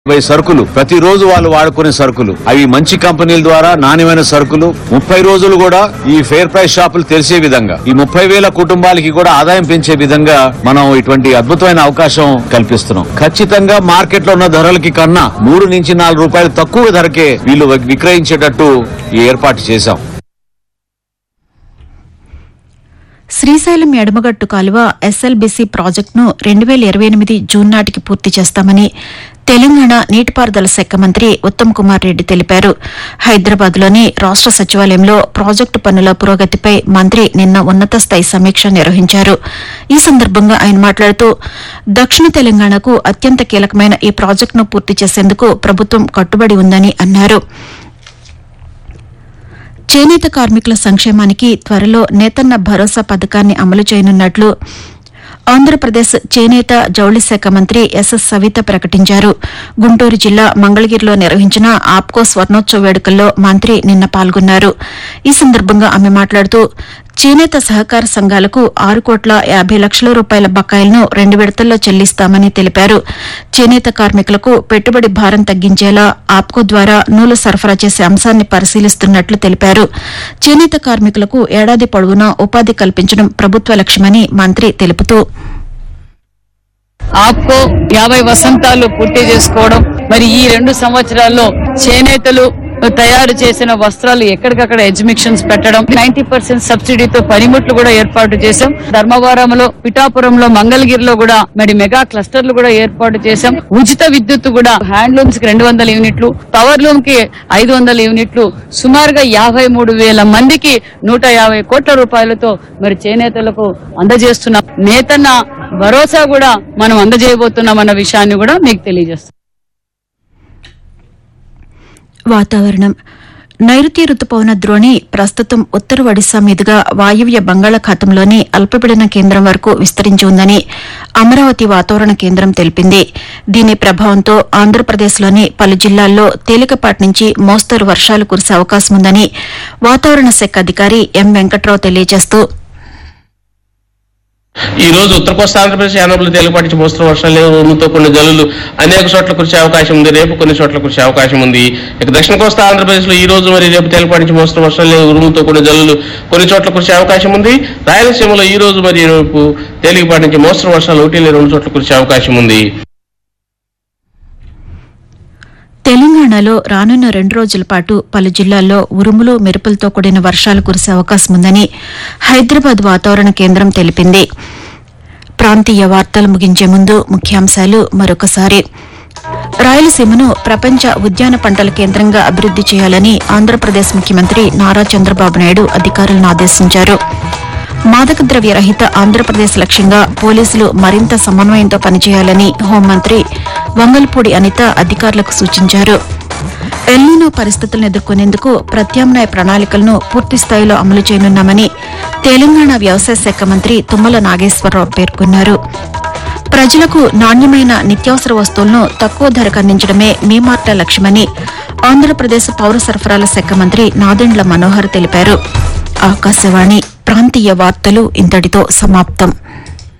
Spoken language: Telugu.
యాభై సరుకులు ప్రతిరోజు వాళ్ళు వాడుకునే సరుకులు అవి మంచి కంపెనీల ద్వారా నాణ్యమైన సరుకులు ముప్పై రోజులు కూడా ఈ ఫెయిర్ ప్రైస్ షాపులు తెరిచే విధంగా ఈ ముప్పై వేల కుటుంబాలకి కూడా ఆదాయం పెంచే విధంగా మనం ఇటువంటి అద్భుతమైన అవకాశం కల్పిస్తున్నాం ఖచ్చితంగా మార్కెట్ లో ఉన్న ధరలకి కన్నా మూడు నుంచి నాలుగు రూపాయలు తక్కువ ధరకే వీళ్ళు విక్రయించేటట్టు ఈ ఏర్పాటు చేశాం శ్రీశైలం ఎడమగట్టు కాలువ ఎస్ఎల్బీసీ ప్రాజెక్టును రెండు వేల ఇరవై ఎనిమిది జూన్ నాటికి పూర్తి చేస్తామని తెలంగాణ నీటిపారుదల శాఖ మంత్రి ఉత్తమ్ కుమార్ రెడ్డి తెలిపారు హైదరాబాద్లోని రాష్ట సచివాలయంలో ప్రాజెక్టు పనుల పురోగతిపై మంత్రి నిన్న ఉన్నత స్థాయి సమీక్ష నిర్వహించారు ఈ సందర్భంగా ఆయన మాట్లాడుతూ దక్షిణ తెలంగాణకు అత్యంత కీలకమైన ఈ ప్రాజెక్టును పూర్తి చేసేందుకు ప్రభుత్వం కట్టుబడి ఉందని అన్నారు చేనేత కార్మికుల సంక్షేమానికి త్వరలో నేతన్న భరోసా పథకాన్ని అమలు చేయనున్నట్లు ఆంధ్రప్రదేశ్ చేనేత జౌళి శాఖ మంత్రి ఎస్ఎస్ సవిత ప్రకటించారు గుంటూరు జిల్లా మంగళగిరిలో నిర్వహించిన ఆప్కో స్వర్ణోత్సవ వేడుకల్లో మంత్రి నిన్న పాల్గొన్నారు ఈ సందర్భంగా ఆమె మాట్లాడుతూ చేనేత సహకార సంఘాలకు ఆరు కోట్ల యాభై లక్షల రూపాయల బకాయిలను రెండు విడతల్లో చెల్లిస్తామని తెలిపారు చేనేత కార్మికులకు పెట్టుబడి భారం తగ్గించేలా ఆప్కో ద్వారా నూలు సరఫరా చేసే అంశాన్ని పరిశీలిస్తున్నట్లు తెలిపారు చేనేత కార్మికులకు ఏడాది పొడవునా ఉపాధి కల్పించడం ప్రభుత్వ లక్ష్యమని మంత్రి తెలుపుతూ ఆప్కో యాభై వసంతాలు పూర్తి చేసుకోవడం మరి ఈ రెండు సంవత్సరాల్లో చేనేతలు తయారు చేసిన వస్త్రాలు ఎక్కడికక్కడ ఎగ్జిబిషన్స్ పెట్టడం నైన్టీ పర్సెంట్ సబ్సిడీతో పనిముట్లు కూడా ఏర్పాటు చేశాం ధర్మవరంలో పిఠాపురంలో మంగళగిరిలో కూడా మరి మెగా క్లస్టర్లు కూడా ఏర్పాటు చేశాం ఉచిత విద్యుత్ కూడా హ్యాండ్లూమ్స్ కి రెండు వందల యూనిట్లు పవర్ లూమ్ కి ఐదు వందల యూనిట్లు సుమారుగా యాభై మూడు వేల మందికి నూట యాభై కోట్ల రూపాయలతో మరి చేనేతలకు అందజేస్తున్నాం నేతన్న భరోసా కూడా మనం అందజేయబోతున్నాం అన్న విషయాన్ని కూడా మీకు తెలియజేస్తాం వాతావరణం నైరుతి రుతుపవన ద్రోణి ప్రస్తుతం ఉత్తర ఒడిశా మీదుగా వాయువ్య బంగాళాఖాతంలోని అల్పపీడన కేంద్రం వరకు విస్తరించి ఉందని అమరావతి వాతావరణ కేంద్రం తెలిపింది దీని ప్రభావంతో ఆంధ్రప్రదేశ్లోని పలు జిల్లాల్లో తేలికపాటి నుంచి మోస్తరు వర్షాలు కురిసే అవకాశం ఉందని వాతావరణ శాఖ అధికారి ఎం వెంకట్రావు తెలియజేస్తూ ఈ రోజు ఉత్తర కోస్తా ఆంధ్రప్రదేశ్ యానబులు తేలిపాటి నుంచి మోస్తరు వర్షాలు ఉరుముతో కొన్ని జల్లులు అనేక చోట్ల కురిసే అవకాశం ఉంది రేపు కొన్ని చోట్ల కురిసే అవకాశం ఉంది ఇక దక్షిణ కోస్తా ఆంధ్రప్రదేశ్ లో ఈ రోజు మరి రేపు తేలిపాటి నుంచి మోస్తరు వర్షాలు ఉరుముతో కొన్ని జల్లులు కొన్ని చోట్ల కురిసే అవకాశం ఉంది రాయలసీమలో ఈ రోజు మరి రేపు తేలికపాటి నుంచి మోస్తరు వర్షాలు ఒకటి లేదా రెండు చోట్ల కురిసే అవకాశం ఉంది తెలంగాణలో రానున్న రెండు రోజుల పాటు పలు జిల్లాల్లో ఉరుములు మెరుపులతో కూడిన వర్షాలు కురిసే అవకాశం ఉందని హైదరాబాద్ వాతావరణ కేంద్రం తెలిపింది ప్రాంతీయ వార్తలు ముగించే ముందు ముఖ్యాంశాలు మరొకసారి రాయలసీమను ప్రపంచ ఉద్యాన పంటల కేంద్రంగా అభివృద్ది చేయాలని ఆంధ్రప్రదేశ్ ముఖ్యమంత్రి నారా చంద్రబాబు నాయుడు అధికారులను ఆదేశించారు మాదక ద్రవ్య రహిత ఆంధ్రప్రదేశ్ లక్ష్యంగా పోలీసులు మరింత సమన్వయంతో పనిచేయాలని హోంమంత్రి వంగల్పూడి అనిత అధికారులకు సూచించారు ఎల్నినో పరిస్థితులను ఎదుర్కొనేందుకు ప్రత్యామ్నాయ ప్రణాళికలను పూర్తి స్థాయిలో అమలు చేయనున్నామని తెలంగాణ వ్యవసాయ శాఖ మంత్రి తుమ్మల నాగేశ్వరరావు పేర్కొన్నారు ప్రజలకు నాణ్యమైన నిత్యావసర వస్తువులను తక్కువ ధరకు అందించడమే మీ మార్ట లక్ష్యమని ఆంధ్రప్రదేశ్ పౌర సరఫరాల శాఖ మంత్రి నాదెండ్ల మనోహర్ తెలిపారు ఆకాశవాణి ప్రాంతీయ వార్తలు ఇంతటితో సమాప్తం